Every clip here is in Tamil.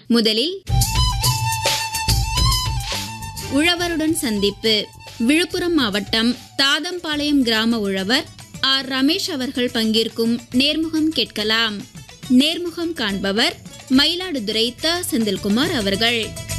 முதலில் உழவருடன் சந்திப்பு விழுப்புரம் மாவட்டம் தாதம்பாளையம் கிராம உழவர் ஆர் ரமேஷ் அவர்கள் பங்கேற்கும் நேர்முகம் கேட்கலாம் நேர்முகம் காண்பவர் மயிலாடுதுறை த செந்தில்குமார் அவர்கள்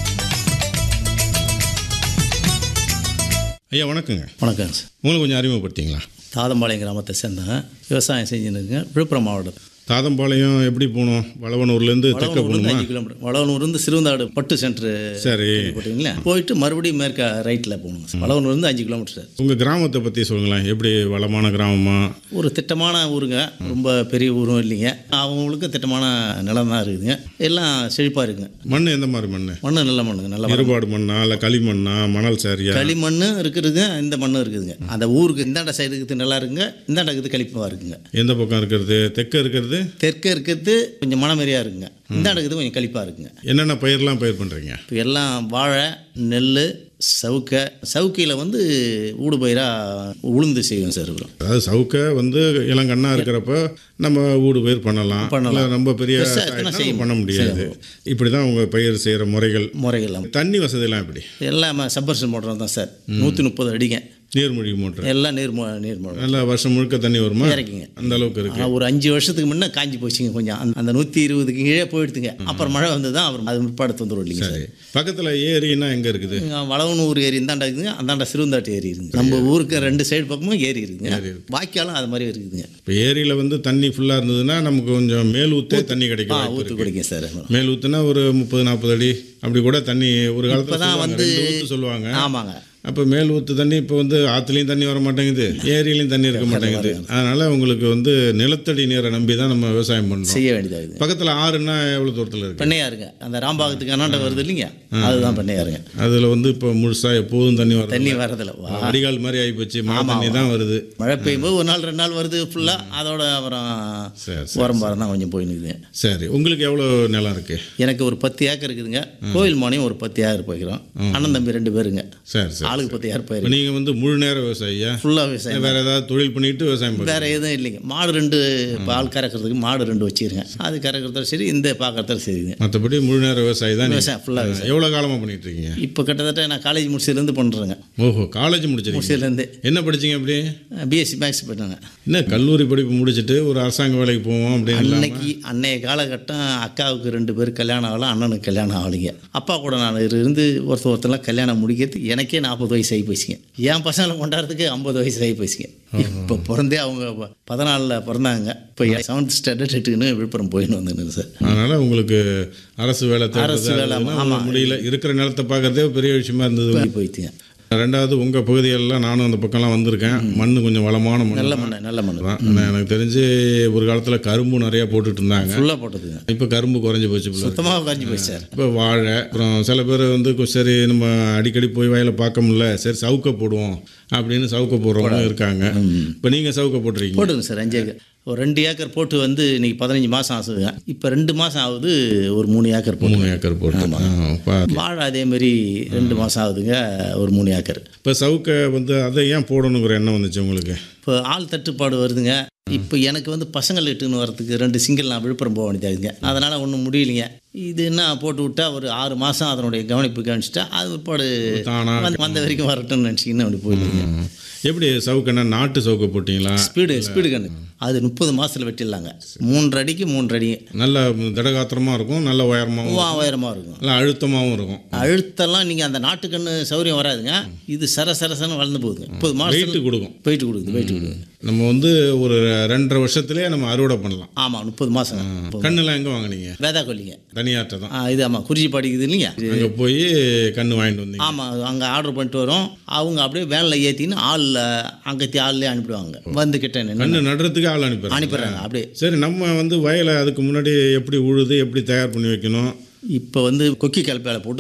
ஐயா வணக்கங்க வணக்கம் சார் உங்களை கொஞ்சம் அறிமுகப்படுத்திங்களா தாதம்பாளையம் கிராமத்தை சேர்ந்தேன் விவசாயம் செஞ்சுன்னு இருக்கேன் விழுப்புரம் மாவட்டம் தாதம்பாளையம் எப்படி போகணும் வளவனூர்லேருந்து தெற்க வளவனூர்லேருந்து போகணுமா அஞ்சு கிலோமீட்டர் வளவனூர்லேருந்து சிறுவந்தாடு பட்டு சென்டர் சரி போட்டிங்களா போயிட்டு மறுபடியும் மேற்க ரைட்டில் போகணும் சார் வளவனூர்லேருந்து அஞ்சு கிலோமீட்டர் சார் உங்கள் கிராமத்தை பற்றி சொல்லுங்களேன் எப்படி வளமான கிராமமா ஒரு திட்டமான ஊருங்க ரொம்ப பெரிய ஊரும் இல்லைங்க அவங்களுக்கு திட்டமான நிலம் தான் இருக்குதுங்க எல்லாம் செழிப்பாக இருக்குங்க மண் எந்த மாதிரி மண் மண்ணு நல்ல மண்ணுங்க நல்ல மண் இருபாடு மண்ணா இல்லை களிமண்ணா மணல் சாரியா களிமண்ணும் இருக்குதுங்க இந்த மண்ணும் இருக்குதுங்க அந்த ஊருக்கு இந்தாண்ட சைடு இருக்குது நல்லா இருக்குங்க இந்தாண்ட இருக்குது களிப்பாக இருக்குங்க எந்த பக்கம் இருக்கிறது தெற்க இருக்கிறது தெற்க இருக்கிறது கொஞ்சம் மனமேறியாக இருக்குங்க இந்தாண்ட இருக்குது கொஞ்சம் களிப்பாக இருக்குங்க என்னென்ன பயிரெலாம் பயிர் பண்ணுறீங்க இப்போ எல்லாம் வாழை நெல் சவுக்கை சவுக்கையில் வந்து ஊடு பயிராக உளுந்து செய்வோம் சார் இருக்கிறோம் அதாவது சவுக்க வந்து இளங்கண்ணா இருக்கிறப்ப நம்ம ஊடு பயிர் பண்ணலாம் பண்ணலாம். இல்ல ரொம்ப பெரிய பெருசா எத்தனை ஆயிடுச்சுனா செய்ய பண்ண முடியாது இப்படி தான் உங்கள் பயிர் செய்கிற முறைகள் முறைகள்லாம் தண்ணி வசதியெல்லாம் எப்படி எல்லாம் சப்பர்சன் மோட்டர் தான் சார் நூற்றி முப்பது அடிங்க நீர்மொழி மோட்டர் எல்லாம் நீர் மோ- நீர் மோட்டர் நல்லா வருஷம் முழுக்க தண்ணி வருமா இறக்கிங்க அந்த அளவுக்கு இருக்கு ஆனால் ஒரு அஞ்சு வருஷத்துக்கு முன்னே காஞ்சி போச்சுங்க கொஞ்சம் அந்த- அந்த நூற்றி இருபதுக்கு கீழே போயிடுதுங்க அப்புறம் மழை வந்து தான் அப்புறம் அது முற்பாடு தொந்தரவு இல்லைங்க சார் சரி பக்கத்தில் ஏரின்னா எங்கே இருக்குது இங்க வளவனூர் ஏரி இந்தாண்ட இருக்குதுங்க அந்தாண்ட சிறுவந்தாட்டு ஏரி இருக்குங்க நம்ம ஊருக்கு ரெண்டு சைடு பக்கமும் ஏரி இருக்குதுங்க வாய்க்காலும் அது மாதிரி இருக்குதுங்க இப்போ ஏரியில் வந்து தண்ணி ஃபுல்லாக இருந்ததுன்னா நமக்கு கொஞ்சம் மேல் ஊத்தே தண்ணி ஆ கிடைக்கும் வாய்ப்பு ஊற்று இருக்கு. குடிங்க சார் மேல் ஊத்துனா ஒரு முப்பது நாற்பது அடி அப்படி கூட தண்ணி ஒரு காலத்தில் இப்பதான் வந்து- ஊற்று சொல்லுவாங்க ஆமாங்க அப்போ மேல் ஊற்று தண்ணி இப்போ வந்து ஆற்றுலையும் தண்ணி வர மாட்டேங்குது ஏரியிலையும் தண்ணி இருக்க மாட்டேங்குது அதனால உங்களுக்கு வந்து நிலத்தடி நீரை நம்பி தான் நம்ம விவசாயம் பண்ணுறோம் செய்ய வேண்டியதாகுது பக்கத்தில் ஆறுன்னா எவ்வளோ தூரத்தில் இருக்கு பண்ணையாருங்க அந்த ராம்பாகத்துக்கு அண்ணாண்ட வருது இல்லைங்க அதுதான் பண்ணையாருங்க அதில் வந்து இப்போ முழுசாக எப்போதும் தண்ணி வர தண்ணி வரதில்ல வா வடிகால் மாதிரி ஆகிப்போச்சு மழை தண்ணி தான் வருது மழை பெய்யும்போது ஒரு நாள் ரெண்டு நாள் வருது ஃபுல்லாக அதோட அப்புறம் சரி உரம் பாரம் தான் கொஞ்சம் போய் நிற்குது சரி உங்களுக்கு எவ்வளோ நிலம் இருக்குது எனக்கு ஒரு பத்து ஏக்கர் இருக்குதுங்க கோயில் மானியம் ஒரு பத்து ஏக்கர் போய்க்கிறோம் அண்ணன் தம்பி ரெண்டு பேருங்க சரி சரி ஆளுக்கு பத்து ஏக்கர் இப்போ போயிருக்கு நீங்கள் வந்து முழு நேர விவசாயியா ஃபுல்லாக விவசாயம் வேற ஏதாவது தொழில் பண்ணிட்டு விவசாயம் பண்ணுறீங்க வேற எதுவும் இல்லைங்க மாடு ரெண்டு பால் கறக்கிறதுக்கு மாடு ரெண்டு வச்சிருங்க அது கறக்கிறதுல சரி இந்த பார்க்கறதுல சரிங்க மற்றபடி முழு நேர விவசாயி தான் விவசாயம் ஃபுல்லாக விவசாயம் எவ்வளோ காலமாக பண்ணிட்டு இருக்கீங்க இப்போ கிட்டத்தட்ட நான் காலேஜ் முடிச்சதுலேருந்து பண்ணுறேங்க ஓஹோ காலேஜ் முடிச்சிருக்கீங்க முடிச்சதுலேருந்து என்ன படிச்சீங்க அப்படி பிஎஸ்சி மேக்ஸ் பண்ணாங்க என்ன கல்லூரி படிப்பு முடிச்சுட்டு ஒரு அரசாங்க வேலைக்கு போவோம் அப்படின்னு இல்லாம- அன்னைக்கு அன்னைய காலகட்டம் அக்காவுக்கு ரெண்டு பேர் கல்யாணம் ஆகலாம் அண்ணனுக்கு கல்யாணம் ஆகலைங்க அப்பா கூட நான் இருந்து ஒருத்தர் ஒருத்தர்லாம் கல்யாணம் முடிக்கிறதுக்கு எனக்கே நாற்பது வயசு ஆகி போச்சுங்க என் பசங்களை கொண்டாடுறதுக்கு ஐம்பது வயசு ஆகி போச்சுங்க இப்போ பிறந்தே அவங்க பதினாலில் பிறந்தாங்க இப்போ செவன்த் ஸ்டாண்டர்ட் எட்டுக்குன்னு விழுப்புரம் போயின்னு வந்துன்னு சார் அதனால உங்களுக்கு அரசு வேலை அரசு வேலை, தேடுறதுனா ஆமா. முடியல இருக்கிற நிலத்தை பார்க்கறதே பெரிய விஷயமா இருந்தது போய் போயிட்டுங்க ரெண்டாவது உங்கள் பகுதிகளெலாம் நானும் அந்த பக்கம்லாம் வந்திருக்கேன் மண் கொஞ்சம் வளமான மண் நல்ல மண்ணு நல்ல மண்ணு தான் ஆனா எனக்கு தெரிஞ்சு ஒரு காலத்தில் கரும்பு நிறைய போட்டுட்டு இருந்தாங்க ஃபுல்லாக போட்டதுங்க இப்போ கரும்பு குறைஞ்சி போச்சு போல இருக்கு. சுத்தமாக குறைஞ்சி போச்சு சார் இப்போ வாழை அப்புறம் சில பேர் வந்து கொ- சரி நம்ம அடிக்கடி போய் வயலை பார்க்க முடியல சரி சவுக்க போடுவோம் அப்படின்னு சவுக்க போடுறவங்க இருக்காங்க இப்போ நீங்கள் சவுக்க போட்டிருக்கீங்க போட்டுங்க சார் அஞ்சு ஏக்கர் ஒரு ரெண்டு ஏக்கர் போட்டு வந்து இன்னைக்கு பதினஞ்சு மாதம் ஆகுதுங்க இப்போ ரெண்டு மாதம் ஆகுது ஒரு மூணு ஏக்கர் போட்டு மூணு ஏக்கர் போட்டு ஆ, பா- வாழை அதே மாதிரி ரெண்டு மாதம் ஆகுதுங்க ஒரு மூணு ஏக்கர் இப்போ சவுக்க வந்து அதை ஏன் போடணுங்கிற எண்ணம் வந்துச்சு உங்களுக்கு இப்போ ஆள் தட்டுப்பாடு வருதுங்க இப்போ எனக்கு வந்து பசங்களை இட்டுன்னு வரதுக்கு ரெண்டு சிங்கிள் நான் விழுப்புரம் போக வேண்டியதாகுங்க அதனால் ஒன்றும் முடியலைங்க இது என்ன போட்டு விட்டா ஒரு ஆறு மாதம் அதனுடைய கவனிப்பு கவனிச்சிட்டா அது பிற்பாடு தானா வந்து- வந்த வரைக்கும் வரட்டும்னு நினச்சிக்கின்னு அப்படி போயிடுங்க ம். எப்படி சவுக்கன்னா நாட்டு சவுக்க போட்டிங்களா ஸ்பீடு ஸ்பீடு கண்ணு அது முப்பது மாதத்தில் வெட்டிடலாங்க மூன்றரை அடிக்கு மூன்றரை அடி நல்ல திடகாத்திரமாக இருக்கும் நல்ல உயரமாகவும் உயரமாக இருக்கும் நல்ல அழுத்தமாகவும் இருக்கும் அழுத்தெல்லாம் நீங்கள் அந்த நாட்டுக்கண்ணு சௌரியம் வராதுங்க இது சர சரசன்னு வளர்ந்து போகுதுங்க முப்பது மாதம் வெயிட்டு கொடுக்கும் போயிட்டு கொடுக்குது போயிட்டு கொடுக்குது நம்ம வந்து ஒரு ரெண்டரை வருஷத்துலேயே நம்ம அறுவடை பண்ணலாம் ஆமாம் முப்பது மாதங்க கண்ணுலாம் எங்கே வாங்குனீங்க வேதா கொல்லிங்க தனியார்ட்ட தான் ஆ, இது ஆமாம் குறிச்சி படிக்குது இல்லைங்க அங்கே போய் கண்ணு வாங்கிட்டு வந்தீங்க ஆமாம் அங்கே ஆர்டர் பண்ணிட்டு வரோம் அவங்க அப்படியே வேனில் ஏற்றின்னு ஆளில் அங்கத்தி ஆள்லேயே அனுப்பிடுவாங்க வந்து கிட்ட நின்னு கண்ணு நடுறதுக்கு ஆள் அனுப்பிடுறேன் அனுப்பிடுறாங்க அப்படியே சரி நம்ம வந்து வயலை அதுக்கு முன்னாடி எப்படி உழுது எப்படி தயார் பண்ணி வைக்கணும் இப்போ வந்து கொக்கி கலப்பையில் போட்டு